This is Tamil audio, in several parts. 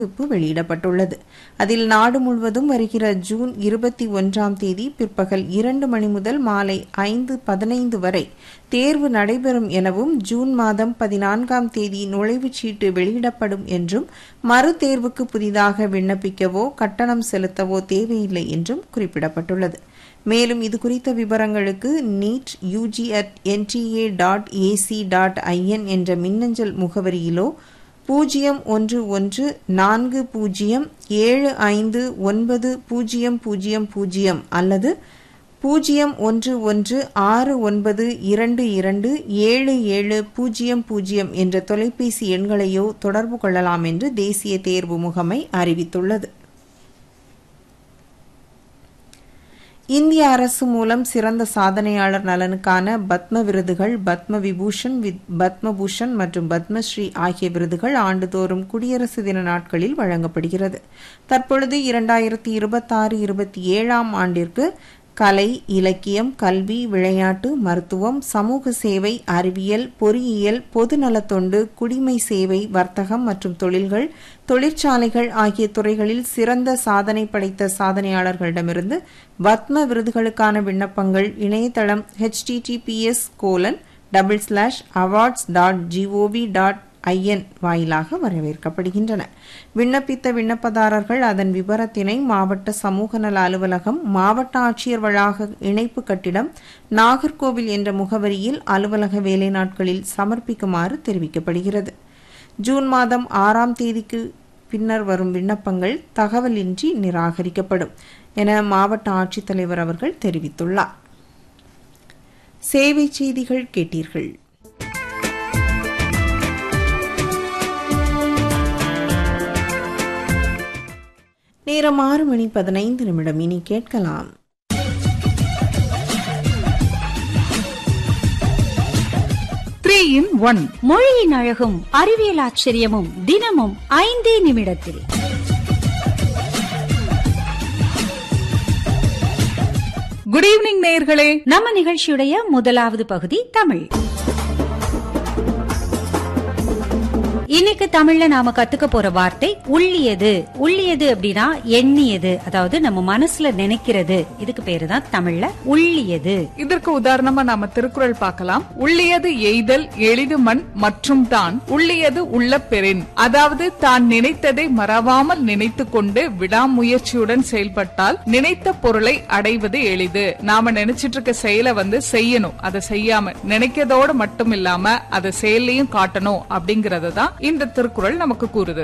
அறிவிப்பு வெளியிடப்பட்டுள்ளது அதில் நாடு முழுவதும் வருகிற ஜூன் இருபத்தி ஒன்றாம் தேதி பிற்பகல் இரண்டு மணி முதல் மாலை ஐந்து பதினைந்து வரை தேர்வு நடைபெறும் எனவும் ஜூன் மாதம் பதினான்காம் தேதி நுழைவுச் சீட்டு வெளியிடப்படும் என்றும் மறு தேர்வுக்கு புதிதாக விண்ணப்பிக்கவோ கட்டணம் செலுத்தவோ தேவையில்லை என்றும் குறிப்பிடப்பட்டுள்ளது மேலும் இது குறித்த விவரங்களுக்கு NEET U G at N T A dot A C dot I N என்ற மின்னஞ்சல் முகவரியிலோ பூஜ்ஜியம் ஒன்று ஒன்று நான்கு பூஜ்ஜியம் ஏழு ஐந்து ஒன்பது பூஜ்ஜியம் பூஜ்ஜியம் பூஜ்ஜியம் அல்லது பூஜ்ஜியம் ஒன்று ஒன்று ஆறு ஒன்பது இரண்டு இரண்டு ஏழு ஏழு பூஜ்ஜியம் பூஜ்ஜியம் என்ற தொலைபேசி எண்களையோ தொடர்பு கொள்ளலாம் என்று தேசிய தேர்வு முகமை அறிவித்துள்ளது இந்திய அரசு மூலம் சிறந்த சாதனையாளர் நலனுக்கான பத்ம விருதுகள் பத்ம விபூஷன் பத்மபூஷன் மற்றும் பத்மஸ்ரீ ஆகிய விருதுகள் ஆண்டுதோறும் குடியரசு தின நாட்களில் வழங்கப்படுகிறது தற்பொழுது இரண்டாயிரத்தி இருபத்தாறு இருபத்தி ஏழாம் ஆண்டிற்கு கலை இலக்கியம் கல்வி விளையாட்டு மருத்துவம் சமூக சேவை அறிவியல் பொறியியல் பொதுநலத்தொண்டு குடிமை சேவை வர்த்தகம் மற்றும் தொழில்கள் தொழிற்சாலைகள் ஆகிய துறைகளில் சிறந்த சாதனை படைத்த சாதனையாளர்களிடமிருந்து பத்ம விருதுகளுக்கான விண்ணப்பங்கள் இணையதளம் H T T P S colon double slash awards dot G O V dot I N வாயிலாக வரவேற்கப்படுகின்றன விண்ணப்பித்த விண்ணப்பதாரர்கள் அதன் விவரத்தினை மாவட்ட சமூக நல அலுவலகம் மாவட்ட ஆட்சியர் வளாக இணைப்பு கட்டிடம் நாகர்கோவில் என்ற முகவரியில் அலுவலக வேலை நாட்களில் சமர்ப்பிக்குமாறு தெரிவிக்கப்படுகிறது ஜூன் மாதம் ஆறாம் தேதிக்கு பின்னர் வரும் விண்ணப்பங்கள் தகவலின்றி நிராகரிக்கப்படும் என மாவட்ட ஆட்சித்தலைவர் அவர்கள் தெரிவித்துள்ளார் சேவை செய்திகள் கேட்டீர்கள் நேரம் ஆறு மணி பதினைந்து நிமிடம் இனி கேட்கலாம் த்ரீ இன் ஒன் மொழியின் அழகும் அறிவியல் ஆச்சரியமும் தினமும் ஐந்தே நிமிடத்தில் குட் ஈவினிங் நேயர்களே நம்ம நிகழ்ச்சியுடைய முதலாவது பகுதி தமிழ் இன்னைக்கு தமிழ்ல நாம கத்துக்க போற வார்த்தை உள்ளியது உள்ளியது அப்படின்னா எண்ணியது அதாவது நம்ம மனசுல நினைக்கிறது இதுக்கு பேரு தான் தமிழ்ல உள்ளியது இதற்கு உதாரணமா நாம திருக்குறள் பார்க்கலாம் உள்ளியது எய்தல் எளிது மண் மற்றும் தான் உள்ளியது உள்ள பெறின் அதாவது தான் நினைத்ததை மறவாமல் நினைத்து கொண்டு விடாமுயற்சியுடன் செயல்பட்டால் நினைத்த பொருளை அடைவது எளிது நாம நினைச்சிட்டு இருக்க செயலை வந்து செய்யணும் அதை செய்யாம நினைக்கிறதோட மட்டும் இல்லாம அதை செயலையும் காட்டணும் அப்படிங்கறது தான் இந்த திருக்குறள் நமக்கு கூறுது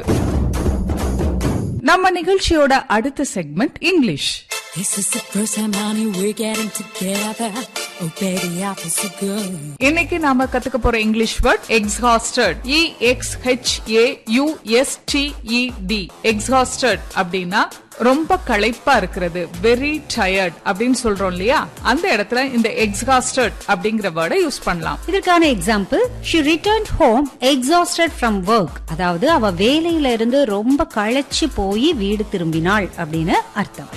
நம்ம நிகழ்ச்சியோட அடுத்த segment English This is the first time, honey, we're getting together. Oh, baby, I feel so good. இன்னைக்கு நாம கத்துக்க போற English word exhausted E X H A U S T E D exhausted அப்படின்னா ரொம்ப களைப்பா இருக்கிறது வெரி டயர்ட் அப்படின்னு சொல்றோம் இல்லையா அந்த இடத்துல இந்த எக்ஸாஸ்டட் அப்படிங்கிற வேர்டை யூஸ் பண்ணலாம் இதற்கான example she return home exhausted from work அதாவது அவ வேலையில இருந்து ரொம்ப களைச்சு போய் வீடு திரும்பினாள் அப்படின்னு அர்த்தம்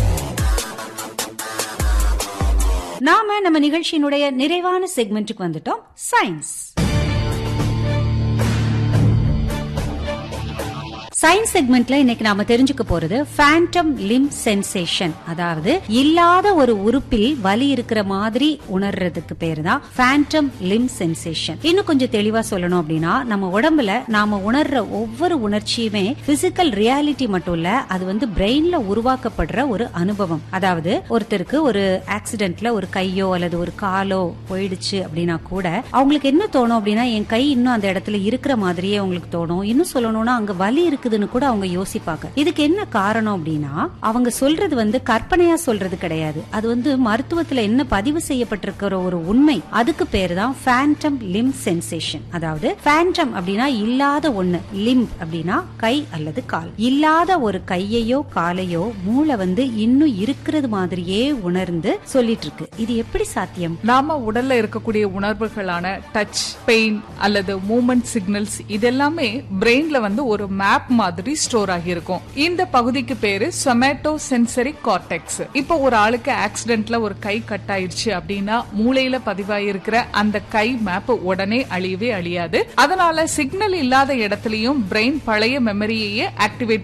நாம நம்ம நிகழ்ச்சியினுடைய நிறைவான செக்மெண்ட்டுக்கு வந்துட்டோம் சயின்ஸ் சயின்ஸ் செக்மெண்ட்ல இன்னைக்கு நாம தெரிஞ்சுக்க போறது ஃபேண்டம் லிம் சென்சேஷன் அதாவது இல்லாத ஒரு உறுப்பில் வலி இருக்கிற மாதிரி உணர்றதுக்கு பேரு தான் ஃபேண்டம் லிம் சென்சேஷன் இன்னும் கொஞ்சம் தெளிவா சொல்லணும் அப்படின்னா நம்ம உடம்புல நாம உணர்ற ஒவ்வொரு உணர்ச்சியுமே பிசிக்கல் ரியாலிட்டி மட்டும் இல்ல அது வந்து பிரெயின்ல உருவாக்கப்படுற ஒரு அனுபவம் அதாவது ஒருத்தருக்கு ஒரு ஆக்சிடென்ட்ல ஒரு கையோ அல்லது ஒரு காலோ போயிடுச்சு அப்படின்னா கூட அவங்களுக்கு என்ன தோணும் அப்படின்னா என் கை இன்னும் அந்த இடத்துல இருக்கிற மாதிரியே அவங்களுக்கு தோணும் இன்னும் சொல்லணும்னா அங்க வலி இருக்குதுன்னு கூட அவங்க யோசிப்பாங்க இதுக்கு என்ன காரணம் அப்படின்னா அவங்க சொல்றது வந்து கற்பனையா சொல்றது கிடையாது அது வந்து மருத்துவத்துல என்ன பதிவு செய்யப்பட்டிருக்கிற ஒரு உண்மை அதுக்கு பேரு தான் ஃபேண்டம் லிம் சென்சேஷன் அதாவது ஃபேண்டம் அப்படின்னா இல்லாத ஒண்ணு லிம் அப்படின்னா கை அல்லது கால் இல்லாத ஒரு கையையோ காலையோ மூளை வந்து இன்னும் இருக்கிறது மாதிரியே உணர்ந்து சொல்லிட்டு இருக்கு இது எப்படி சாத்தியம் நாம உடல்ல இருக்கக்கூடிய உணர்வுகளான டச் பெயின் அல்லது மூமெண்ட் சிக்னல்ஸ் இதெல்லாமே பிரெயின்ல வந்து ஒரு மேப் மாதிரி ஸ்டோர் ஆகியிருக்கும் இந்த பகுதிக்கு பேரு சொமேட்டோ சென்சரி கார்டெக்ஸ் இப்போ ஒரு ஆளுக்கு ஆக்சிடென்ட்ல ஒரு கை கட் ஆயிடுச்சு அப்படின்னா மூளையில பதிவாயிருக்கிற அந்த கை மேப் உடனே அழியவே அழியாது அதனால சிக்னல் இல்லாத இடத்துலயும் பிரெயின் பழைய மெமரியையே ஆக்டிவேட்